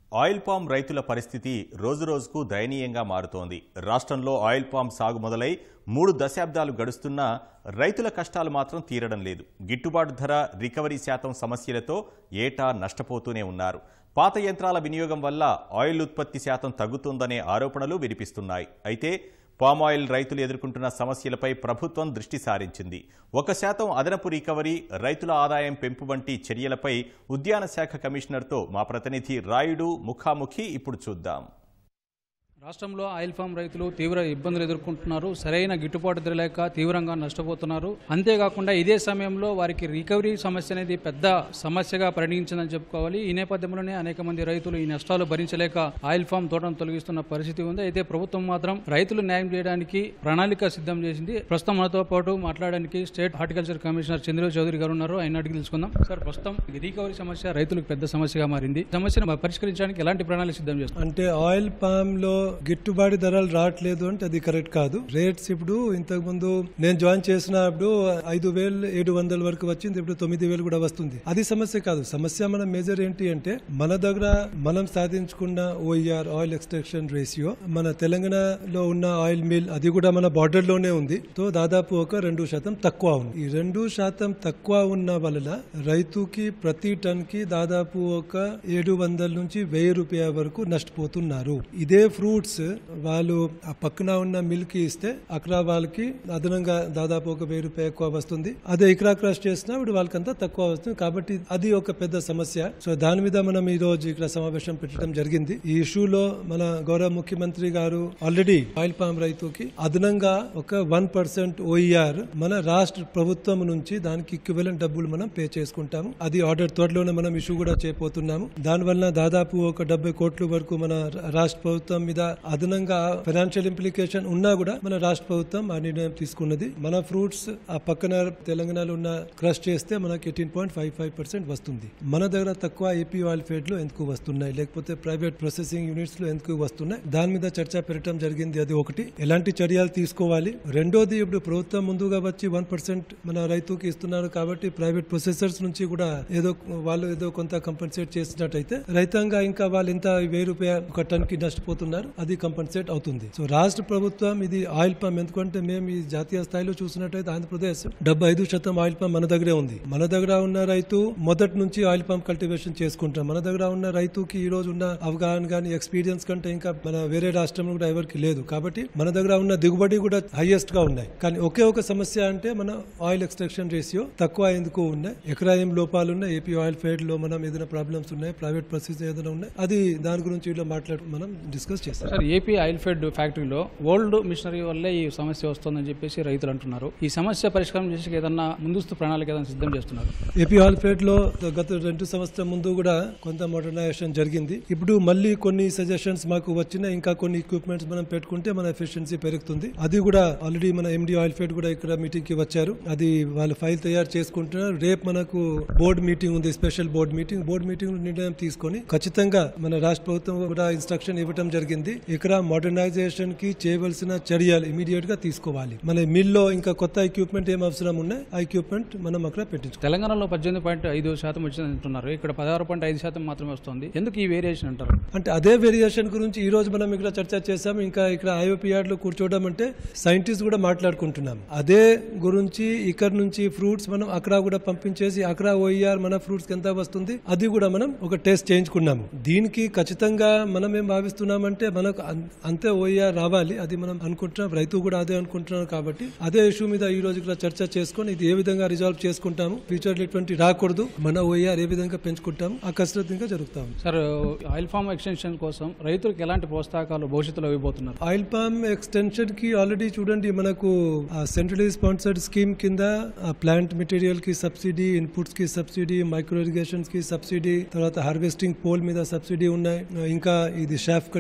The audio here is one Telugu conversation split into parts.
ఆయిల్ పామ్ రైతుల పరిస్థితి రోజురోజుకు దయనీయంగా మారుతోంది రాష్ట్రంలో ఆయిల్ పామ్ సాగు మొదలై మూడు దశాబ్దాలు గడుస్తున్నా రైతుల కష్టాలు మాత్రం తీరడం లేదు గిట్టుబాటు ధర రికవరీ శాతం సమస్యలతో ఏటా నష్టపోతూనే ఉన్నారు పాత యంత్రాల వినియోగం వల్ల ఆయిల్ ఉత్పత్తి శాతం తగ్గుతుందనే ఆరోపణలు వినిపిస్తున్నాయి అయితే పామాయిల్ రైతులు ఎదుర్కొంటున్న సమస్యలపై ప్రభుత్వం దృష్టి సారించింది ఒక శాతం అదనపు రికవరీ రైతుల ఆదాయం పెంపు వంటి చర్యలపై ఉద్యాన శాఖ కమిషనర్తో మా ప్రతినిధి రాయుడు ముఖాముఖి ఇప్పుడు చూద్దాం రాష్ట్రంలో ఆయిల్ ఫామ్ రైతులు తీవ్ర ఇబ్బందులు ఎదుర్కొంటున్నారు సరైన గిట్టుబాటు ధర లేక తీవ్రంగా నష్టపోతున్నారు అంతేకాకుండా ఇదే సమయంలో వారికి రికవరీ సమస్య అనేది పెద్ద సమస్యగా పరిగణించిందని చెప్పుకోవాలి ఈ నేపథ్యంలోనే అనేక మంది రైతులు ఈ నష్టాలు భరించలేక ఆయిల్ ఫామ్ తోటను తొలగిస్తున్న పరిస్థితి ఉంది అయితే ప్రభుత్వం మాత్రం రైతులు న్యాయం చేయడానికి ప్రణాళిక సిద్ధం చేసింది ప్రస్తుతం మనతో పాటు మాట్లాడడానికి state horticulture commissioner Chandra Chowdary garu ఉన్నారు ఆయన అడిగి తెలుసుకుందాం సార్ ప్రస్తుతం ఈ రికవరీ సమస్య రైతులకు పెద్ద సమస్యగా మారింది ఈ సమస్యను పరిష్కరించడానికి ఎలాంటి ప్రణాళిక సిద్ధం చేస్తారు అంటే ఆయిల్ పామ్ లో గిట్టుబాటు ధరలు రావట్లేదు అంటే అది కరెక్ట్ కాదు రేట్స్ ఇప్పుడు ఇంతకు ముందు నేను జాయిన్ చేసినప్పుడు ఐదు వేలు ఏడు వందల వరకు వచ్చింది ఇప్పుడు తొమ్మిది వేలు కూడా వస్తుంది అది సమస్య కాదు సమస్య మన మేజర్ ఏంటి అంటే మన దగ్గర మనం సాధించుకున్న ఓఈఆర్ ఆయిల్ ఎక్స్ట్రాక్షన్ రేషియో మన తెలంగాణలో ఉన్న ఆయిల్ మిల్ అది కూడా మన బార్డర్ లోనే ఉంది సో దాదాపు ఒక రెండు శాతం తక్కువ ఉంది ఈ రెండు శాతం తక్కువ ఉన్న వలన రైతుకి ప్రతి టన్ కి దాదాపు ఒక ఏడు వందల నుంచి వెయ్యి రూపాయల వరకు నష్టపోతున్నారు ఇదే ఫ్రూట్స్ వాళ్ళు ఆ పక్కన ఉన్న మిల్క్ ఇస్తే అక్కడ వాళ్ళకి అదనంగా దాదాపు ఒక వెయ్యి రూపాయలు ఎక్కువ వస్తుంది అదే ఇక్రా క్రష్ చేసినా ఇప్పుడు వాళ్ళకంతా తక్కువ వస్తుంది కాబట్టి అది ఒక పెద్ద సమస్య సో దాని మీద మనం ఈ రోజు ఇక్కడ సమావేశం పెట్టడం జరిగింది ఈ ఇష్యూలో మన గౌరవ ముఖ్యమంత్రి గారు ఆల్రెడీ ఆయిల్ పామ్ రైతుకి అదనంగా ఒక వన్ పర్సెంట్ ఓఈఆర్ మన రాష్ట్ర ప్రభుత్వం నుంచి దానికి ఈక్వివలెంట్ డబ్బులు మనం పే చేసుకుంటాము అది ఆర్డర్ త్వరలోనే మనం ఇష్యూ కూడా చేయబోతున్నాము దానివల్ల దాదాపు ఒక డెబ్బై కోట్ల వరకు మన రాష్ట్ర ప్రభుత్వం మీద అదనంగా ఫైనాన్షియల్ ఇంప్లికేషన్ ఉన్నా కూడా మన రాష్ట్ర ప్రభుత్వం ఆ నిర్ణయం తీసుకున్నది మన ఫ్రూట్స్ ఆ పక్కన తెలంగాణలో ఉన్న క్రష్ చేస్తే మనకి eighteen point five five percent వస్తుంది మన దగ్గర తక్కువ ఏపీ ఆయిల్ ఫీడ్ లో ఎందుకు వస్తున్నాయి లేకపోతే ప్రైవేట్ ప్రాసెసింగ్ యూనిట్స్ లో ఎందుకు వస్తున్నాయి దాని మీద చర్చ పెట్టడం జరిగింది అది ఒకటి ఎలాంటి చర్యలు తీసుకోవాలి రెండోది ఇప్పుడు ప్రభుత్వం ముందుగా వచ్చి వన్ పర్సెంట్ మన రైతుకి ఇస్తున్నారు కాబట్టి ప్రైవేట్ ప్రొసెసర్స్ నుంచి కూడా ఏదో వాళ్ళు ఏదో కొంత కంపెన్సేట్ చేసినట్టయితే రైతాంగా ఇంకా వాళ్ళు ఎంత వెయ్యి రూపాయలు ఒక టన్ కి నష్టపోతున్నారు అది కంపెన్సేట్ అవుతుంది సో రాష్ట్ర ప్రభుత్వం ఇది ఆయిల్ పంప్ ఎందుకంటే మేము ఈ జాతీయ స్థాయిలో చూసినట్టయితే ఆంధ్రప్రదేశ్ డెబ్బై ఐదు శాతం ఆయిల్ పంప్ మన దగ్గరే ఉంది మన దగ్గర ఉన్న రైతు మొదటి నుంచి ఆయిల్ పంప్ కల్టివేషన్ చేసుకుంటాం మన దగ్గర ఉన్న రైతుకి ఈ రోజు ఉన్న అవగాహన కానీ ఎక్స్పీరియన్స్ కంటే ఇంకా మన వేరే రాష్ట్రంలో కూడా ఎవరికి లేదు కాబట్టి మన దగ్గర ఉన్న దిగుబడి కూడా హైయెస్ట్ గా ఉన్నాయి కానీ ఒకే ఒక సమస్య అంటే మన ఆయిల్ ఎక్స్ట్రాక్షన్ రేషియో తక్కువ ఎందుకు ఉన్నాయి ఎక్కడ ఏం లోపాలు ఉన్నాయి ఏపీ ఆయిల్ ఫెడ్ లో మనం ఏదైనా ప్రాబ్లమ్స్ ఉన్నాయి ప్రైవేట్ ప్రొసెస్ ఏదైనా ఉన్నాయి అది దాని గురించి ఇలా మాట్లాడు మనం డిస్కస్ చేస్తాం సార్ ఏపీ ఆయిల్ ఫెడ్ ఫ్యాక్టరీలో ఓల్డ్ మిషనరీ వల్లే ఈ సమస్య వస్తుందని చెప్పేసి రైతులు అంటున్నారు ఈ సమస్య పరిష్కారం చేసి ఏదన్నా ముందస్తు ప్రణాళిక ఏదైనా సిద్ధం చేస్తున్నారు ఏపీ ఆయిల్ ఫెడ్ లో గత రెండు సంవత్సరం ముందు కూడా కొంత మోడర్నైజేషన్ జరిగింది ఇప్పుడు మళ్ళీ కొన్ని సజెషన్స్ మాకు వచ్చినాయి ఇంకా కొన్ని ఎక్విప్మెంట్స్ మనం పెట్టుకుంటే మన ఎఫిషియన్సీ పెరుగుతుంది అది కూడా ఆల్రెడీ మన ఎండి ఆయిల్ ఫెడ్ కూడా ఇక్కడ మీటింగ్ కి వచ్చారు అది వాళ్ళు ఫైల్ తయారు చేసుకుంటున్నారు రేపు మనకు బోర్డు మీటింగ్ ఉంది special board meeting board meeting నిర్ణయం తీసుకొని ఖచ్చితంగా మన రాష్ట్ర ప్రభుత్వం కూడా ఇన్స్ట్రక్షన్ ఇవ్వడం జరిగింది ఇక్కడ మోడర్నైజేషన్ కి చేయవలసిన చర్యలు ఇమీడియట్ గా తీసుకోవాలి మన మిల్ లో ఇంకా కొత్త ఎక్విప్మెంట్ ఏం అవసరం ఉన్నాయి ఆ ఎక్విప్మెంట్ మనం అక్కడ పెట్టించుకోవాలి తెలంగాణలో పద్దెనిమిది పాయింట్ ఐదు శాతం వచ్చిందని అంటున్నారు ఇక్కడ పదహారు పాయింట్ ఐదు శాతం మాత్రమే వస్తుంది ఎందుకు ఈ వేరియేషన్ అంటారు అంటే అదే వేరియేషన్ గురించి ఈ రోజు మనం ఇక్కడ చర్చ చేసాం ఇంకా ఇక్కడ ఐఓపిఆర్ లో కూర్చోవడం అంటే సైంటిస్ట్ కూడా మాట్లాడుకుంటున్నాం అదే గురించి ఇక్కడ నుంచి ఫ్రూట్స్ మనం అక్కడ కూడా పంపించేసి అక్కడ ఓఈఆర్ మన ఫ్రూట్స్ ఎంత వస్తుంది అది కూడా మనం ఒక టెస్ట్ చేయించుకున్నాము దీనికి ఖచ్చితంగా మనం ఏం భావిస్తున్నామంటే మనకు అం- అంతే ఓఈఆర్ రావాలి అది మనం అనుకుంటున్నాం రైతు కూడా అదే అనుకుంటున్నారు కాబట్టి అదే ఇష్యూ మీద ఈ రోజు ఇక్కడ చర్చ చేసుకొని ఇది ఏ విధంగా రిజాల్వ్ చేసుకుంటాము ఫ్యూచర్ లో ఇటువంటి రాకూడదు మన ఓఈఆర్ ఏ విధంగా పెంచుకుంటాము ఆ కసరత్తు ఇంకా జరుగుతా ఉంది సార్ ఆయిల్ ఫామ్ ఎక్స్టెన్షన్ కోసం రైతులకు ఎలాంటి ప్రోత్సాహకాలు భవిష్యత్తులో ఇవ్వబోతున్నారు ఆయిల్ పామ్ ఎక్స్టెన్షన్ కి ఆల్రెడీ చూడండి మనకు సెంట్రలీ స్పాన్సర్డ్ స్కీమ్ కింద ప్లాంట్ మెటీరియల్ కి సబ్సిడీ ఇన్పుట్స్ కి సబ్సిడీ మైక్రో ఇరిగేషన్స్ కి సబ్సిడీ తర్వాత హార్వెస్టింగ్ పోల్ మీద సబ్సిడీ ఉన్నాయి ఆ, ఇంకా ఇది షాఫ్ కటింగ్ మెషిన్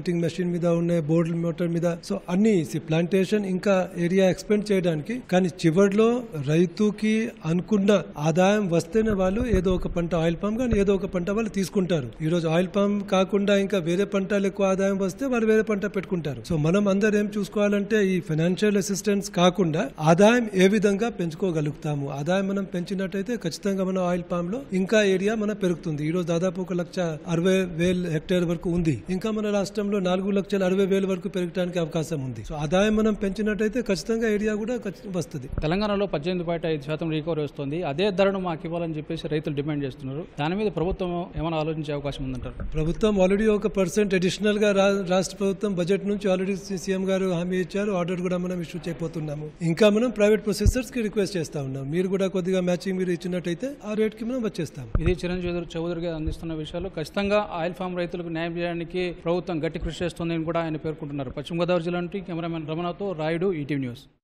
ప్లాంటేషన్ మీద ఉన్నాయి బోర్డుల మోటార్ మీద సో అన్ని ప్లాంటేషన్ ఇంకా ఏరియా ఎక్స్పెండ్ చేయడానికి కానీ చివరిలో రైతుకి అనుకున్న ఆదాయం వస్తేనే వాళ్ళు ఏదో ఒక పంట ఆయిల్ పామ్ కానీ ఏదో ఒక పంట వాళ్ళు తీసుకుంటారు ఈ రోజు ఆయిల్ పామ్ కాకుండా ఇంకా వేరే పంటలు ఎక్కువ ఆదాయం వస్తే వాళ్ళు వేరే పంట పెట్టుకుంటారు సో మనం అందరం ఏం చూసుకోవాలంటే ఈ ఫైనాన్షియల్ అసిస్టెన్స్ కాకుండా ఆదాయం ఏ విధంగా పెంచుకోగలుగుతాము ఆదాయం మనం పెంచినట్టయితే ఖచ్చితంగా మన ఆయిల్ పామ్ లో ఇంకా ఏరియా మన పెరుగుతుంది ఈ రోజు దాదాపు ఒక లక్ష అరవై వేల హెక్టేర్ వరకు ఉంది ఇంకా మన రాష్ట్రంలో నాలుగు లక్షల అరవై వేల వరకు పెరగడానికి అవకాశం ఉంది సో ఆదాయం మనం పెంచినట్టయితే ఖచ్చితంగా ఏరియా కూడా ఖచ్చి- వస్తుంది తెలంగాణలో పద్దెనిమిది పాయింట్ ఐదు శాతం రికవరీ వస్తుంది అదే ధరను మాకు ఇవ్వాలని చెప్పేసి రైతులు డిమాండ్ చేస్తున్నారు దాని మీద ప్రభుత్వం ఏమైనా ఆలోచించే అవకాశం ఉందంటారు ప్రభుత్వం ఆల్రెడీ ఒక పర్సెంట్ అడిషనల్ గా రా- రాష్ట్ర ప్రభుత్వం బడ్జెట్ నుంచి ఆల్రెడీ సీఎం గారు హామీ ఇచ్చారు ఆర్డర్ కూడా మనం ఇష్యూ చేయబోతున్నాము ఇంకా మనం ప్రైవేట్ ప్రొసెసర్స్ కి రిక్వెస్ట్ చేస్తా ఉన్నాం మీరు కూడా కొద్దిగా మ్యాచింగ్ మీరు ఇచ్చినట్టయితే ఆ రేట్ కి మనం వచ్చేస్తాం ఇది చిరంజీవి చౌదరి గారు అందిస్తున్న విషయాలు ఖచ్చితంగా ఆయిల్ ఫామ్ రైతులకు న్యాయం చేయడానికి ప్రభుత్వం గట్టి కృషి చేస్తుందని కూడా ఆయన పేర్కొంటున్నారు పశ్చిమ గోదావరి జిల్లా నుండి కెమెరామెన్ రమణతో రాయుడు ఈటీవీ న్యూస్